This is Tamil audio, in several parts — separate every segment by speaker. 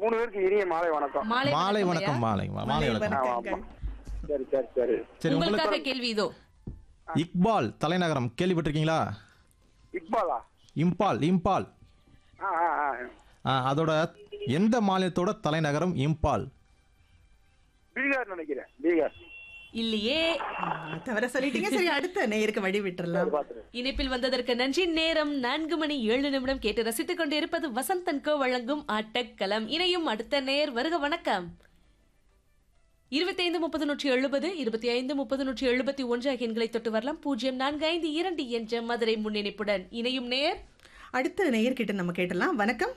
Speaker 1: மூணு பேருக்கு இனிய மாலை வணக்கம்
Speaker 2: மாலை
Speaker 3: மாலை
Speaker 2: ஐயா.
Speaker 3: வணக்கம் மாலை மாலை வணக்கம்
Speaker 1: ஆமா ஆமா சரி சரி சரி
Speaker 3: சரி
Speaker 2: உங்களுக்காக
Speaker 3: உங்களுக்கு
Speaker 2: கேள்வி இதோ
Speaker 3: இக்பால் தலைநகரம் கேள்விப்பட்டிருக்கீங்களா
Speaker 1: இக்பாலா
Speaker 3: இம்பால் இம்பால்
Speaker 1: ஆ ஆ ஆ
Speaker 3: ஆ, அதோட எந்த மாநிலத்தோட தலைநகரம் இம்பால்
Speaker 1: பீகார் நினைக்கிறேன் பீகார்
Speaker 2: இல்லையே
Speaker 4: ஆ, தவற சொல்லிட்டீங்க சரி அடுத்த நேயருக்கு வழி விட்டுறலாம்
Speaker 1: பாத்துறேன்
Speaker 2: இணைப்பில் வந்ததற்கு நன்றி நேரம் நான்கு மணி ஏழு நிமிடம் கேட்டு ரசித்துக் கொண்டிருப்பது வசந்தன் கோ வழங்கும் ஆட்டக்களம் இணையும் அடுத்த நேர் வருக வணக்கம் இருபத்தி ஐந்து முப்பது நூற்றி எழுபது இருபத்தி ஐந்து முப்பது நூற்றி எழுபத்தி ஒன்று ஆகிய எண்களை தொட்டு வரலாம் பூஜ்ஜியம் நான்கு ஐந்து இரண்டு என்ற மதுரை முன்னிணைப்புடன் இணையும் நேர்
Speaker 4: அடுத்த நேயர்கிட்ட நம்ம கேட்டலாம் வணக்கம்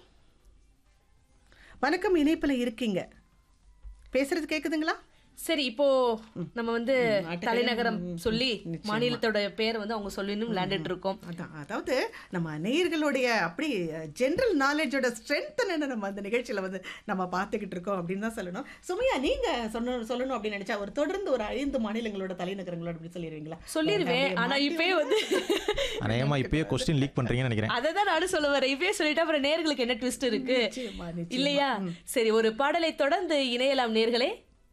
Speaker 4: வணக்கம் இணைப்புல இருக்கீங்க பேசுறது கேக்குதுங்களா
Speaker 2: சரி இப்போ நம்ம வந்து
Speaker 4: ஆட்டக்களம்,
Speaker 2: தலைநகரம்
Speaker 4: ம்,
Speaker 2: சொல்லி
Speaker 4: நிச்சயமா.
Speaker 2: மாநிலத்தோட பேரை வந்து அவங்க சொல்லணும் விளையாண்டுட்டு இருக்கோம்
Speaker 4: அதான் அதாவது நம்ம நேயர்களுடைய அப்படி ஜென்ரல் நாலேஜோட ஸ்ட்ரென்த் என்ன நம்ம அந்த நிகழ்ச்சியில வந்து நம்ம பார்த்துக்கிட்டு இருக்கோம் அப்படின்னு தான் சொல்லணும் சுமையா நீங்க சொன்ன சொல்லணும் அப்படின்னு நினைச்சா ஒரு தொடர்ந்து ஒரு ஐந்து மாநிலங்களோட தலைநகரங்களோட அப்படி சொல்லிடுவீங்களா
Speaker 2: சொல்லிருவேன் ஆனா இப்பயே வந்து
Speaker 3: அநேகமா இப்பயே கொஸ்டின் லீக் பண்றீங்கன்னு நினைக்கிறேன்
Speaker 2: அதை தான் நானும் சொல்ல வரேன் இப்பயே சொல்லிட்டு அப்புறம் நேர்களுக்கு என்ன ட்விஸ்ட் இருக்கு
Speaker 4: நிச்சயமா, நிச்சயமா.
Speaker 2: இல்லையா சரி ஒரு பாடலை தொடர்ந்து இணையலாம் நேர்களே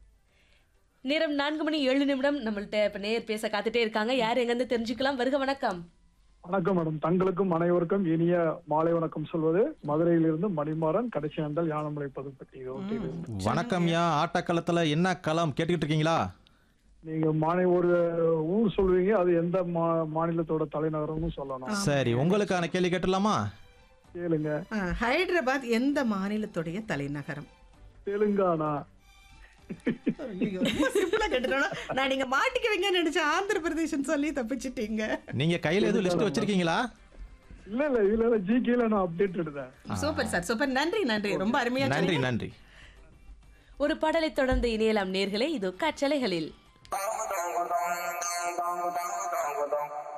Speaker 2: நேரம் நான்கு மணி ஏழு நிமிடம் நம்மள்ட்ட இப்ப நேர் பேச காத்துட்டே இருக்காங்க யார் எங்க இருந்து தெரிஞ்சுக்கலாம் வருக வணக்கம்
Speaker 5: வணக்கம் மேடம் தங்களுக்கும் அனைவருக்கும் இனிய மாலை வணக்கம் சொல்வது மதுரையிலிருந்து மணிமாறன் கடைசி ஆண்டால் யானமலை பதுப்பட்டி ரோட்டிலிருந்து
Speaker 3: வணக்கம் யா ஆட்டக்களத்துல என்ன களம் கேட்டுக்கிட்டு இருக்கீங்களா
Speaker 5: நீங்க மாநில ஒரு ஊர் சொல்வீங்க அது எந்த மா- மாநிலத்தோட தலைநகரம்னு சொல்லணும்
Speaker 3: சரி உங்களுக்கான கேள்வி கேட்டுடலாமா
Speaker 5: கேளுங்க
Speaker 4: ஆ, ஹைதராபாத் எந்த மாநிலத்துடைய தலைநகரம்
Speaker 5: தெலுங்கானா
Speaker 4: ஐயோ, ரொம்ப சிம்பிளா கேட்டுட்டோம்னா, நான் நீங்க மாட்டிக்குவீங்கன்னு நினைச்சேன் ஆந்திர பிரதேசம் சொல்லி தப்பிச்சிட்டீங்க
Speaker 3: நீங்க கையில எதுவும் லிஸ்ட் வச்சிருக்கீங்களா
Speaker 5: இல்ல இல்ல இதுல ஜிகேல நான் அப்டேட் எடுத்தேன்
Speaker 4: சூப்பர் சார் சூப்பர் நன்றி நன்றி ரொம்ப அருமையா
Speaker 3: நன்றி
Speaker 4: சொன்னீங்க.
Speaker 3: நன்றி
Speaker 2: ஒரு பாடலை தொடர்ந்து இணையலாம் நேர்களே இது காற்றலைகளில்
Speaker 6: Dong dong dong dong dong dong dong dong dong